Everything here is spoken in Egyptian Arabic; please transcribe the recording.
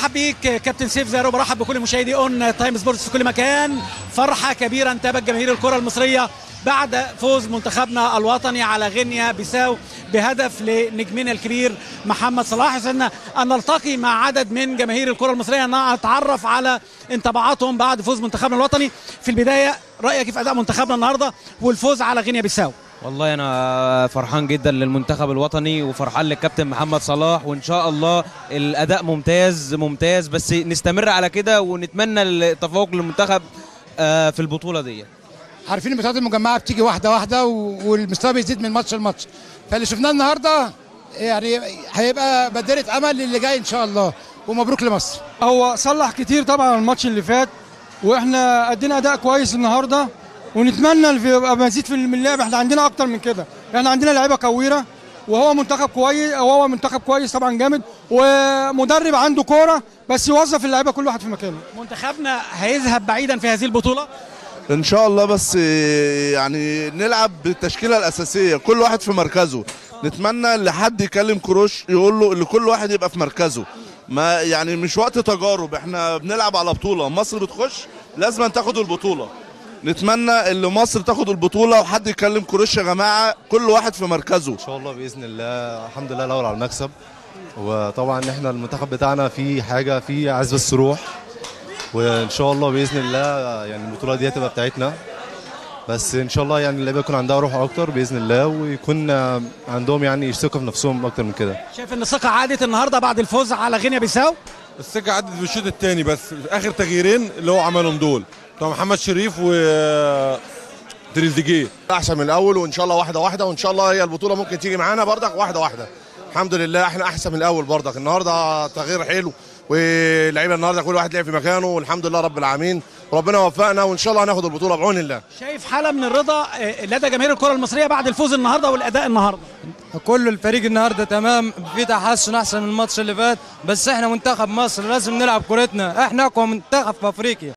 برحب بيك كابتن سيف زارو برحب بكل مشاهدي اون تايم سبورتس في كل مكان فرحه كبيره انتابت جماهير الكره المصريه بعد فوز منتخبنا الوطني على غينيا بيساو بهدف لنجمنا الكبير محمد صلاح يسعدنا ان نلتقي مع عدد من جماهير الكره المصريه نتعرف على انطباعاتهم بعد فوز منتخبنا الوطني في البدايه رايك في اداء منتخبنا النهارده والفوز على غينيا بيساو والله انا فرحان جدا للمنتخب الوطني وفرحان للكابتن محمد صلاح وان شاء الله الاداء ممتاز ممتاز بس نستمر على كده ونتمنى التفوق للمنتخب آه، في البطوله دي عارفين البطولات المجمعه بتيجي واحده واحده و- والمستوى بيزيد من ماتش لماتش فاللي شفناه النهارده يعني هيبقى بديله امل للي جاي ان شاء الله ومبروك لمصر هو صلح كتير طبعا الماتش اللي فات واحنا ادينا اداء كويس النهارده ونتمنى الف- يبقى مزيد في من اللعب احنا عندنا اكتر من كده احنا عندنا لعيبه كويره وهو منتخب كويس وهو منتخب كويس طبعا جامد ومدرب عنده كوره بس يوظف اللعيبه كل واحد في مكانه منتخبنا هيذهب بعيدا في هذه البطوله ان شاء الله بس يعني نلعب بالتشكيله الاساسيه كل واحد في مركزه نتمنى لحد يكلم كروش يقول له ان كل واحد يبقى في مركزه ما يعني مش وقت تجارب احنا بنلعب على بطوله مصر بتخش لازم تاخد البطوله نتمنى ان مصر تاخد البطوله وحد يكلم كروش يا جماعه كل واحد في مركزه ان شاء الله باذن الله الحمد لله الاول على المكسب وطبعا احنا المنتخب بتاعنا فيه حاجه فيه عزب السروح وان شاء الله باذن الله يعني البطوله دي هتبقى بتاعتنا بس ان شاء الله يعني اللعيبه يكون عندها روح اكتر باذن الله ويكون عندهم يعني ثقه في نفسهم اكتر من كده شايف ان الثقه عادت النهارده بعد الفوز على غينيا بيساو السكه عدت في الشوط الثاني بس اخر تغييرين اللي هو عملهم دول بتوع محمد شريف و تريزيجيه احسن من الاول وان شاء الله واحده واحده وان شاء الله هي البطوله ممكن تيجي معانا برضك واحده واحده الحمد لله احنا احسن من الاول برضك النهارده تغيير حلو واللعيبه النهارده كل واحد لعب في مكانه والحمد لله رب العالمين ربنا وفقنا وان شاء الله هناخد البطوله بعون الله شايف حاله من الرضا آه، لدى جماهير الكره المصريه بعد الفوز النهارده والاداء النهارده كل الفريق النهارده تمام في تحسن احسن من الماتش اللي فات بس احنا منتخب مصر لازم نلعب كورتنا احنا اقوى منتخب في افريقيا